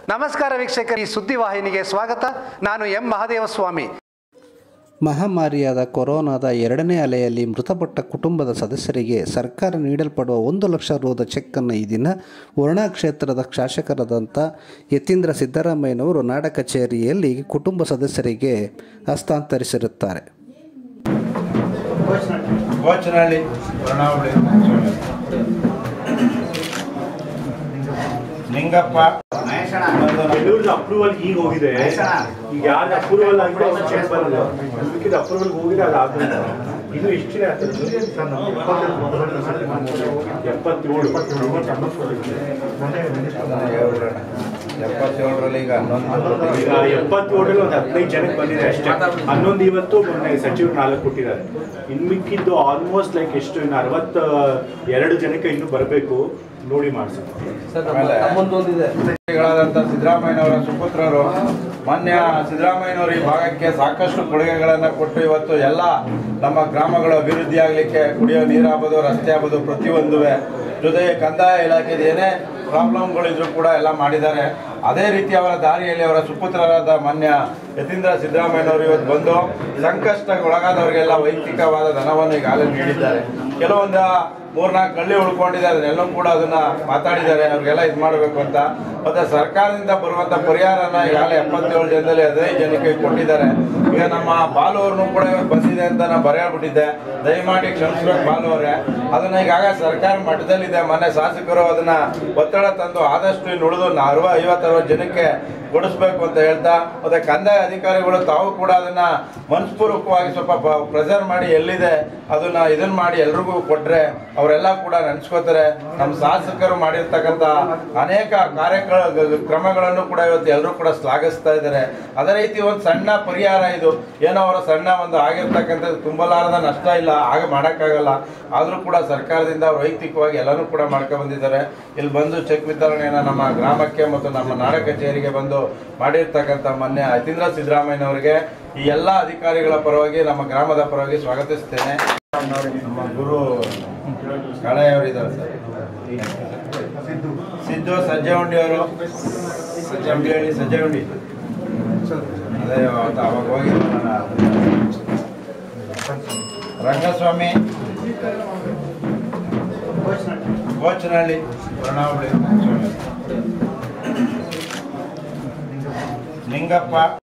ನಮಸ್ಕಾರ ವೀಕ್ಷಕರು ಈ ಸುದ್ದಿವಾಹಿನಿಗೆ ಸ್ವಾಗತ ನಾನು ಎಂ ಮಹದೇವಸ್ವಾಮಿ ಮಹಾಮಾರಿಯಾದ ಕೊರೋನಾದ ಎರಡನೇ ಅಲೆಯಲ್ಲಿ ಮೃತಪಟ್ಟ ಕುಟುಂಬದ ಸದಸ್ಯರಿಗೆ ಸರ್ಕಾರ ನೀಡಲ್ಪಡುವ ಒಂದು ಲಕ್ಷ ರುದ ಚೆಕ್ಕನ್ನು ಈ ದಿನ ವರ್ಣಾ ಕ್ಷೇತ್ರದ ಶಾಸಕರಾದಂಥ ಯತೀಂದ್ರ ಸಿದ್ದರಾಮಯ್ಯನವರು ನಾಡ ಕಚೇರಿಯಲ್ಲಿ ಕುಟುಂಬ ಸದಸ್ಯರಿಗೆ ಹಸ್ತಾಂತರಿಸಿರುತ್ತಾರೆ ಗೋಚನಹಳ್ಳಿ ಹೊರನಾವಳಿ ನಿಂಗಪ್ಪ ಬೆಂಗಳೂರಿನ ಅಪ್ರೂವಲ್ ಈಗ ಹೋಗಿದೆ ಈಗ ಯಾರು ಅಪ್ರೂವಲ್ ಆಗಿದೆ ಅವ್ರು ಚೆಕ್ ಬಂದಿದೆ ಅದಕ್ಕೆ ಅಪ್ರೂವಲ್ ಹೋಗಿದೆ ಅದು ಆದ್ಮೇಲೆ ಇದು ಇಷ್ಟಿದೆ ಎಪ್ಪತ್ತೇಳು ಎಪ್ಪತ್ತೇಳರಲ್ಲಿ ಈಗ ಹನ್ನೊಂದು ಈಗ ಎಪ್ಪತ್ತೇಳರಲ್ಲಿ ಒಂದು ಹದಿನೈದು ಜನಕ್ಕೆ ಬಂದಿದೆ ಅಷ್ಟೇ ಹನ್ನೊಂದು ಇವತ್ತು ಮೊನ್ನೆ ಸಚಿವರು ನಾಲ್ಕು ಕೊಟ್ಟಿದ್ದಾರೆ ಇನ್ನು ಮಿಕ್ಕಿದ್ದು ಆಲ್ಮೋಸ್ಟ್ ಲೈಕ್ ಎಷ್ಟು ಇನ್ನು ಅರವತ್ತ ಎರಡು ಜನಕ್ಕೆ ಇನ್ನು ಬರಬೇಕು ನೋಡಿ ಮಾಡಿಸಿ ಗಳಾದಂಥ ಸಿದ್ದರಾಮಯ್ಯನವರ ಸುಪುತ್ರರು ಮಾನ್ಯ ಸಿದ್ದರಾಮಯ್ಯನವರು ಈ ಭಾಗಕ್ಕೆ ಸಾಕಷ್ಟು ಕೊಡುಗೆಗಳನ್ನು ಕೊಟ್ಟು ಇವತ್ತು ಎಲ್ಲ ನಮ್ಮ ಗ್ರಾಮಗಳ ಅಭಿವೃದ್ಧಿ ಆಗಲಿಕ್ಕೆ ಕುಡಿಯೋ ನೀರಾಗ್ಬೋದು ರಸ್ತೆ ಆಗ್ಬೋದು ಪ್ರತಿಯೊಂದುವೆ ಜೊತೆಗೆ ಕಂದಾಯ ಇಲಾಖೆದು ಏನೇ ಪ್ರಾಬ್ಲಮ್ಗಳಿದ್ರು ಕೂಡ ಎಲ್ಲ ಮಾಡಿದ್ದಾರೆ ಅದೇ ರೀತಿ ಅವರ ದಾರಿಯಲ್ಲಿ ಅವರ ಸುಪುತ್ರರಾದ ಮಾನ್ಯ ಯತೀಂದ್ರ ಸಿದ್ದರಾಮಯ್ಯನವರು ಇವತ್ತು ಬಂದು ಸಂಕಷ್ಟಕ್ಕೆ ಒಳಗಾದವರಿಗೆಲ್ಲ ವೈಯಕ್ತಿಕವಾದ ಧನವನ್ನು ಈಗಾಗಲೇ ನೀಡಿದ್ದಾರೆ ಕೆಲವೊಂದು ಮೂರ್ನಾಲ್ಕು ಹಳ್ಳಿ ಉಳ್ಕೊಂಡಿದೆ ಅದನ್ನೆಲ್ಲೂ ಕೂಡ ಅದನ್ನ ಮಾತಾಡಿದ್ದಾರೆ ಅವ್ರಿಗೆಲ್ಲ ಇದು ಮಾಡಬೇಕು ಅಂತ ಮತ್ತೆ ಸರ್ಕಾರದಿಂದ ಬರುವಂತ ಪರಿಹಾರನ ಈಗಾಗಲೇ ಎಪ್ಪತ್ತೇಳು ಜನದಲ್ಲಿ ಹದಿನೈದು ಜನಕ್ಕೆ ಕೊಟ್ಟಿದ್ದಾರೆ ಈಗ ನಮ್ಮ ಬಾಲು ಅವ್ರನ್ನು ಕೂಡ ಇವತ್ತು ಬಂದಿದೆ ಅಂತ ನಾನು ಬರೆಯಬಿಟ್ಟಿದ್ದೆ ದಯಮಾಡಿ ಕ್ಷಮಿಸ್ಬೇಕು ಬಾಲು ಅವರೇ ಅದನ್ನ ಈಗಾಗ ಸರ್ಕಾರ ಮಟ್ಟದಲ್ಲಿದೆ ಮೊನ್ನೆ ಶಾಸಕರು ಅದನ್ನ ಒತ್ತಡ ತಂದು ಆದಷ್ಟು ಇನ್ನು ಉಳಿದು ಅರವ ಐವತ್ತು ಅರವತ್ತು ಜನಕ್ಕೆ ಕೊಡಿಸ್ಬೇಕು ಅಂತ ಹೇಳ್ತಾ ಮತ್ತೆ ಕಂದಾಯ ಅಧಿಕಾರಿಗಳು ತಾವು ಕೂಡ ಅದನ್ನ ಮನಸ್ಪೂರ್ವಕವಾಗಿ ಸ್ವಲ್ಪ ಪ್ರೆಸರ್ ಮಾಡಿ ಎಲ್ಲಿದೆ ಅದನ್ನ ಇದನ್ನ ಮಾಡಿ ಎಲ್ರಿಗೂ ಕೊಟ್ರೆ ಅವರೆಲ್ಲ ಕೂಡ ನೆನ್ಸ್ಕೋತಾರೆ ನಮ್ಮ ಶಾಸಕರು ಮಾಡಿರ್ತಕ್ಕಂಥ ಅನೇಕ ಕಾರ್ಯಕ್ರಮ ಕ್ರಮಗಳನ್ನು ಕೂಡ ಇವತ್ತು ಎಲ್ಲರೂ ಕೂಡ ಶ್ಲಾಘಿಸ್ತಾ ಇದ್ದಾರೆ ಅದೇ ರೀತಿ ಒಂದು ಸಣ್ಣ ಪರಿಹಾರ ಇದು ಏನೋ ಅವರ ಸಣ್ಣ ಒಂದು ಆಗಿರ್ತಕ್ಕಂಥದ್ದು ತುಂಬಲಾರದ ನಷ್ಟ ಇಲ್ಲ ಆಗ ಮಾಡೋಕ್ಕಾಗಲ್ಲ ಆದರೂ ಕೂಡ ಸರ್ಕಾರದಿಂದ ಅವ್ರು ವೈಯಕ್ತಿಕವಾಗಿ ಎಲ್ಲನೂ ಕೂಡ ಮಾಡ್ಕೊಂಡು ಬಂದಿದ್ದಾರೆ ಇಲ್ಲಿ ಬಂದು ಚೆಕ್ ವಿತರಣೆಯನ್ನು ನಮ್ಮ ಗ್ರಾಮಕ್ಕೆ ಮತ್ತು ನಮ್ಮ ನಾಡ ಕಚೇರಿಗೆ ಬಂದು ಮಾಡಿರ್ತಕ್ಕಂಥ ಮೊನ್ನೆ ಯತೀಂದ್ರ ಸಿದ್ದರಾಮಯ್ಯನವರಿಗೆ ಈ ಎಲ್ಲ ಅಧಿಕಾರಿಗಳ ಪರವಾಗಿ ನಮ್ಮ ಗ್ರಾಮದ ಪರವಾಗಿ ಸ್ವಾಗತಿಸ್ತೇನೆ ನಮ್ಮ ಗುರು ಕಾಳೆಯವರಿದ್ದಾರೆ ಸರ್ ಸಿದ್ದು ಸಜ್ಜಹುಂಡಿ ಅವರು ಸಜ್ಜಹುಂಡಿ ಹೇಳಿ ಸಜ್ಜಹುಂಡಿ ಅದೇ ಅವತ್ತು ಅವಾಗ ಹೋಗಿದ್ದು ನಾನು ರಂಗಸ್ವಾಮಿ ಗೋಚನಹಳ್ಳಿ ಹೊರನಾವಳಿ ನಿಂಗಪ್ಪ